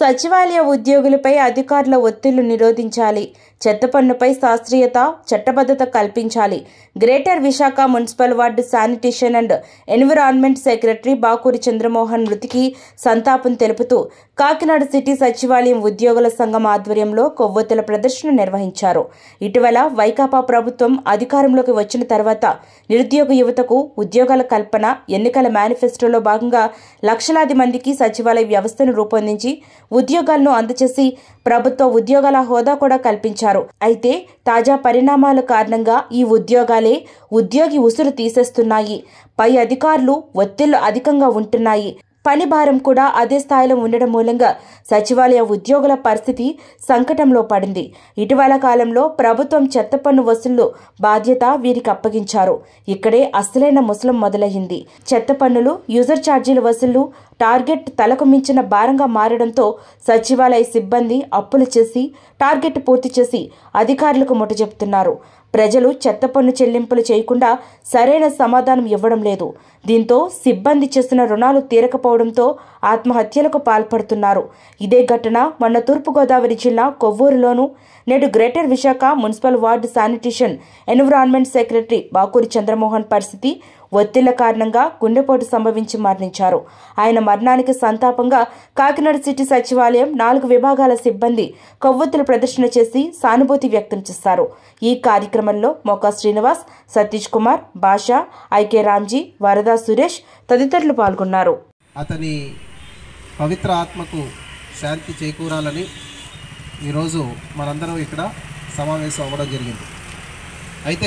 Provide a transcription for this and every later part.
సచివాలయ ఉద్యోగులపై అధికారుల ఒత్తిళ్లు నిరోధించాలి చెత్త పన్నుపై శాస్త్రీయత చట్టబద్ధత కల్పించాలి greater Visakha municipal ward sanitation and environment secretary Bakuri Chandramohan మృతికి సంతాపం తెలుపుతూ కాకినాడ సిటీ సచివాలయం ఉద్యోగుల సంఘం ఆధ్వర్యంలో కొవ్వొత్తుల ప్రదర్శన నిర్వహించారు ఇటీవల వైకాపా ప్రభుత్వం అధికారంలోకి వచ్చిన తర్వాత నిరుద్యోగ యువతకు ఉద్యోగాల కల్పన ఎన్నికల మేనిఫెస్టోలో భాగంగా లక్షలాది మందికి సచివాలయ వ్యవస్థను రూపొందించి ఉద్యోగాలను అందచేసి ప్రభుత్వ ఉద్యోగాల హోదా కూడా కల్పించారు అయితే తాజా పరిణామాల కారణంగా ఈ ఉద్యోగాలే ఉద్యోగి ఉసురు తీసేస్తున్నాయి పై అధికారులు ఒత్తిళ్లు అధికంగా ఉంటున్నాయి పని భారం కూడా అదే స్థాయిలో ఉండడం మూలంగా సచివాలయ ఉద్యోగుల పరిస్థితి సంకటంలో పడింది ఇటీవల కాలంలో ప్రభుత్వం చెత్త పన్ను వసూళ్లు బాధ్యత వీరికి అప్పగించారు ఇక్కడే అసలైన ముసలం మొదలయ్యింది చెత్త పన్నులు యూజర్ ఛార్జీల వసూళ్లు టార్గెట్ తలకు మించిన భారంగా మారడంతో సచివాలయ సిబ్బంది అప్పులు చేసి టార్గెట్ పూర్తి చేసి అధికారులకు ముట్టజెప్తున్నారు ప్రజలు చెత్త పన్ను చెల్లింపులు చేయకుండా సరైన సమాధానం ఇవ్వడం లేదు దీంతో సిబ్బంది చేసిన రుణాలు తీరకపోవడంతో ఆత్మహత్యలకు పాల్పడుతున్నారు ఇదే ఘటన మొన్న తూర్పుగోదావరి జిల్లా కొవ్వూరులోను నేడు greater Visakha municipal ward sanitation environment secretary Bakuri Chandramohan పరిస్థితి ఒత్తిళ్ల కారణంగా గుండెపోటు సంభవించి మరణించారు ఆయన మరణానికి సంతాపంగా కాకినాడ సిటీ సచివాలయం నాలుగు విభాగాల సిబ్బంది కొవ్వొత్తుల ప్రదర్శన చేసి సానుభూతి వ్యక్తం చేశారు ఈ కార్యక్రమంలో మొక్క శ్రీనివాస్ సతీష్ కుమార్ భాషా ఐకే రామ్జీ వరదా సురేష్ తదితరులు పాల్గొన్నారు అతని పవిత్ర ఆత్మకు శాంతి చేకూరాలని ఈరోజు మనందరం ఇక్కడ సమావేశం అవ్వడం జరిగింది అయితే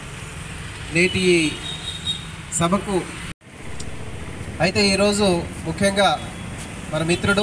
నేటి ఈ సభకు అయితే ఈరోజు ముఖ్యంగా మన మిత్రుడు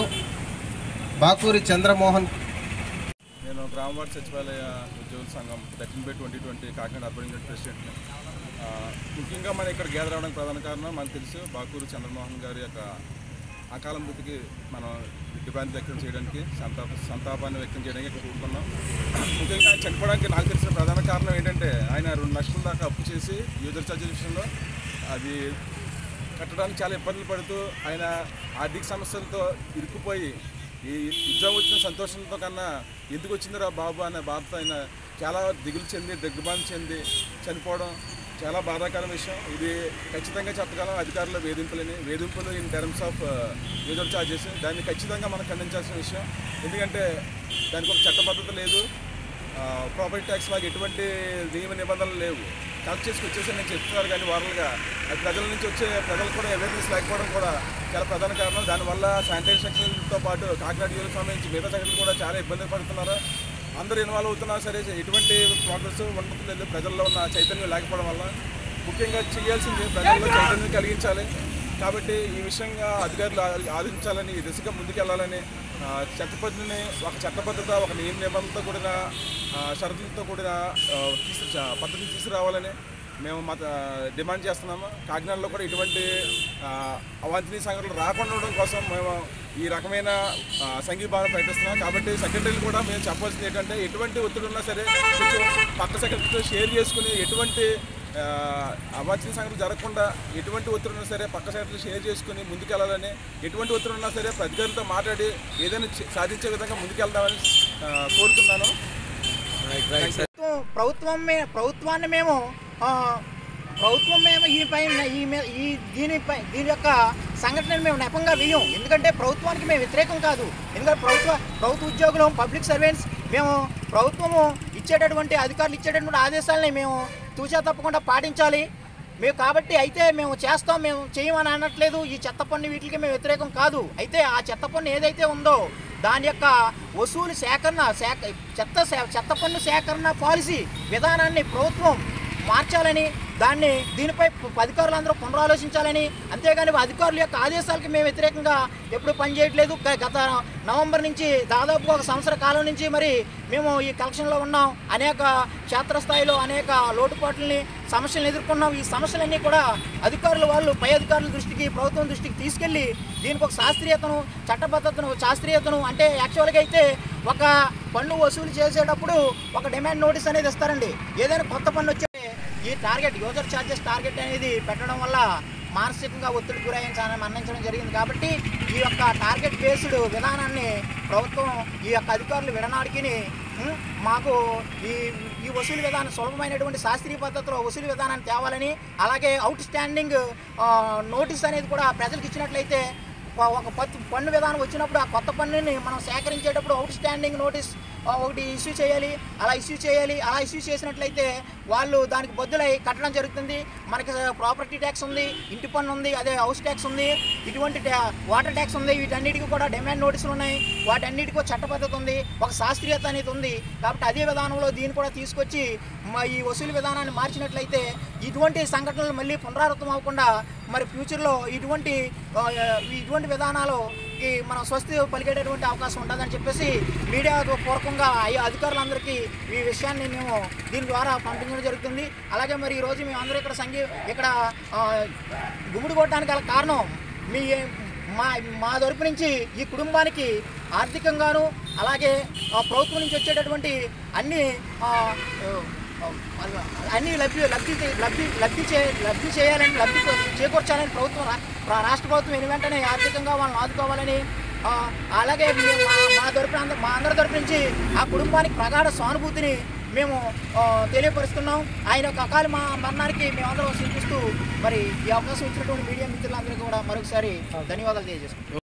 బాకూరి చంద్రమోహన్ నేను గ్రామ వార్డు సచివాలయ ఉద్యోగుల సంఘం thirteen by twenty twenty Kakinada urban unit ప్రెసిడెంట్ని ఆ, ముఖ్యంగా మన ఇక్కడ గ్యాదర్ అవడానికి ప్రధాన కారణం మనకు తెలుసు బాకూరు చంద్రమోహన్ గారి యొక్క అకాల మృతికి మనం డిమాండ్ వ్యక్తం చేయడానికి సంతాప సంతాపాన్ని వ్యక్తం చేయడానికి ఇక్కడ కూడుకున్నాం ముఖ్యంగా ఆయన చనిపోవడానికి నాకు తెలిసిన ప్రధాన కారణం ఏంటంటే ఆయన రెండు లక్షల దాకా అప్పు చేసి యూజర్ ఛార్జీల విషయంలో అది కట్టడానికి చాలా ఇబ్బందులు పడుతూ ఆయన ఆర్థిక సమస్యలతో ఇరుక్కుపోయి ఈ ఉద్యోగం వచ్చిన సంతోషంతో కన్నా ఎందుకు వచ్చిందిరా బాబు అనే బాధతో ఆయన చాలా దిగులు చెంది దిగ్గుబాటు చెంది చనిపోవడం చాలా బాధాకరం విషయం ఇది ఖచ్చితంగా చెప్పగలం అధికారుల వేధింపులని వేధింపులు in terms of user charges దాన్ని ఖచ్చితంగా మనం ఖండించాల్సిన విషయం ఎందుకంటే దానికి ఒక చట్టబద్ధత లేదు ప్రాపర్టీ ట్యాక్స్ లాగా ఎటువంటి నియమ నిబంధనలు లేవు కలెక్ట్ చేసుకు వచ్చేసి నేను చెప్తున్నారు కానీ వారలుగా అది ప్రజల నుంచి వచ్చే ప్రజలకు కూడా అవేర్నెస్ లేకపోవడం కూడా చాలా ప్రధాన కారణం దానివల్ల శానిటరీ సెక్షన్తో పాటు కాకినాడ యూనిఫామ్ నుంచి మిగతా సెక్షన్లు కూడా చాలా ఇబ్బంది పడుతున్నారు అందరూ ఇన్వాల్వ్ అవుతున్నా సరే ఎటువంటి ప్రోగ్రెస్ ఉండట్లేదు ప్రజల్లో ఉన్న చైతన్యం లేకపోవడం వల్ల ముఖ్యంగా చేయాల్సింది ప్రజల్లో చైతన్యం కలిగించాలి కాబట్టి ఈ విషయంగా అధికారులు ఆ- ఆదించాలని ఈ దిశగా ముందుకెళ్లాలని ఆ, చట్టపద్ధతిని ఒక చట్టబద్ధత ఒక నియమ నిబంధనతో కూడిన ఆ, షరతులతో కూడిన ఆ, తీసు చ- పద్ధతిని తీసుకురావాలని మేము మా డిమాండ్ చేస్తున్నాము కాకినాడలో కూడా ఇటువంటి ఆ, అవాంఛనీయ సంఘటనలు రాకుండా ఉండడం కోసం మేము ఈ రకమైన ఆ, సంఘీభావం ప్రకటిస్తున్నాం కాబట్టి సెక్రటరీలు కూడా మేము చెప్పాల్సింది ఏంటంటే ఎటువంటి ఒత్తిడి ఉన్నా సరే కొంచెం పక్క సెక్రటరీతో షేర్ చేసుకుని ఎటువంటి ఆ, అవాంఛనీయ సంఘటనలు జరగకుండా ఎటువంటి ఒత్తిడి ఉన్నా సరే పక్క సెక్రటరీ షేర్ చేసుకుని ముందుకెళ్లాలని ఎటువంటి ఒత్తిడి ఉన్నా సరే అధికారులతో మాట్లాడి ఏదైనా చే- సాధించే విధంగా ముందుకెళ్దామని ఆ, కోరుతున్నాను ప్రభుత్వం ప్రభుత్వం మే- ప్రభుత్వాన్ని మేము ఆ, ప్రభుత్వం మేము ఈ పై ఈ మీ- ఈ దీనిపై దీని యొక్క సంఘటనను మేము నెపంగా వేయం ఎందుకంటే ప్రభుత్వానికి మేము వ్యతిరేకం కాదు ఎందుకంటే ప్రభుత్వ ప్రభుత్వ ఉద్యోగులు పబ్లిక్ సర్వెంట్స్ మేము ప్రభుత్వము ఇచ్చేటటువంటి అధికారులు ఇచ్చేటటువంటి ఆదేశాలని మేము తూచా తప్పకుండా పాటించాలి మేము కాబట్టి అయితే మేము చేస్తాం మేము చేయమని అనట్లేదు ఈ చెత్త పన్ను వీటికి మేము వ్యతిరేకం కాదు అయితే ఆ చెత్త పన్ను ఏదైతే ఉందో దాని యొక్క వసూలు సేకరణ సేక చెత్త సే- చెత్త పన్ను సేకరణ పాలసీ విధానాన్ని ప్రభుత్వం మార్చాలని దాన్ని దీనిపై ప- అధికారులందరూ పునరాలోచించాలని అంతేగాని అధికారుల యొక్క ఆదేశాలకి మేము వ్యతిరేకంగా ఎప్పుడు పనిచేయట్లేదు గ- గత నవంబర్ నుంచి దాదాపు ఒక సంవత్సర కాలం నుంచి మరి మేము ఈ కలెక్షన్లో ఉన్నాం అనేక క్షేత్రస్థాయిలో అనేక లోటుపాట్లని సమస్యలను ఎదుర్కొన్నాం ఈ సమస్యలన్నీ కూడా అధికారులు వాళ్ళు పై అధికారుల దృష్టికి ప్రభుత్వం దృష్టికి తీసుకెళ్ళి దీనికి ఒక శాస్త్రీయతను చట్టబద్ధతను శాస్త్రీయతను అంటే యాక్చువల్గా అయితే ఒక పన్ను వసూలు చేసేటప్పుడు ఒక డిమాండ్ నోటీస్ అనేది ఇస్తారండి ఏదైనా కొత్త పన్ను వచ్చే ఈ టార్గెట్ యూజర్ ఛార్జెస్ టార్గెట్ అనేది పెట్టడం వల్ల మానసికంగా ఒత్తిడి గురయ్యించాలని మరణించడం జరిగింది కాబట్టి ఈ యొక్క టార్గెట్ బేస్డ్ విధానాన్ని ప్రభుత్వం ఈ యొక్క అధికారులు విడనాడికిని ఉం, మాకు ఈ ఈ వసూలు విధానం సులభమైనటువంటి శాస్త్రీయ పద్ధతిలో వసూలు విధానాన్ని తేవాలని అలాగే అవుట్ స్టాండింగ్ నోటీస్ అనేది కూడా ప్రజలకు ఇచ్చినట్లయితే ఒక- ఒక పత్తు పన్ను విధానం వచ్చినప్పుడు ఆ కొత్త పన్నుని మనం సేకరించేటప్పుడు అవుట్ స్టాండింగ్ నోటీస్ ఆ, ఒకటి ఇష్యూ చేయాలి అలా ఇష్యూ చేయాలి అలా ఇష్యూ చేసినట్లయితే వాళ్ళు దానికి బొద్దులై కట్టడం జరుగుతుంది మనకి ప్రాపర్టీ ట్యాక్స్ ఉంది ఇంటి పన్ను ఉంది అదే హౌస్ ట్యాక్స్ ఉంది ఇటువంటి ట్యా- వాటర్ ట్యాక్స్ ఉంది వీటన్నిటికీ కూడా డిమాండ్ నోటీసులు ఉన్నాయి వాటన్నిటికీ ఒక చట్ట పద్ధతి ఉంది ఒక శాస్త్రీయత అనేది ఉంది కాబట్టి అదే విధానంలో దీన్ని కూడా తీసుకొచ్చి మా ఈ వసూలు విధానాన్ని మార్చినట్లయితే ఇటువంటి సంఘటనలు మళ్ళీ పునరావృతం అవ్వకుండా మరి ఫ్యూచర్లో ఇటువంటి ఆ, ఇటువంటి విధానాలు ఈ మనం స్వస్తి పలికేటటువంటి అవకాశం ఉంటుందని చెప్పేసి మీడియా పూర్వకంగా ఈ అధికారులందరికీ ఈ విషయాన్ని మేము దీని ద్వారా పంపించడం జరుగుతుంది అలాగే మరి ఈరోజు మేము అందరూ ఇక్కడ సంగీ ఇక్కడ ఆ, గుమ్మిడి కొట్టడానికి గల కారణం మీ మా మా తరపు నుంచి ఈ కుటుంబానికి ఆర్థికంగాను అలాగే ఆ, ప్రభుత్వం నుంచి వచ్చేటటువంటి అన్ని ఆ, ఆ, అన్ని లబ్ధి లబ్ధి లబ్ధి లబ్ధి చే లబ్ధి చేయాలని లబ్ధి చేకూర్చాలని ప్రభుత్వం రా- రా- రాష్ట్ర ప్రభుత్వం ఎన్ని వెంటనే ఆర్థికంగా వాళ్ళని ఆదుకోవాలని ఆ, అలాగే మేము మా మా తరపున అంద- మా అందరి తరపు నుంచి ఆ కుటుంబానికి ప్రగాఢ సానుభూతిని మేము ఆ, తెలియపరుస్తున్నాం ఆయన యొక్క అకాల మా మరణానికి మేమందరం సూచిస్తూ మరి ఈ అవకాశం ఇచ్చినటువంటి మీడియా మిత్రులందరికీ కూడా మరొకసారి ధన్యవాదాలు తెలియజేస్తున్నాం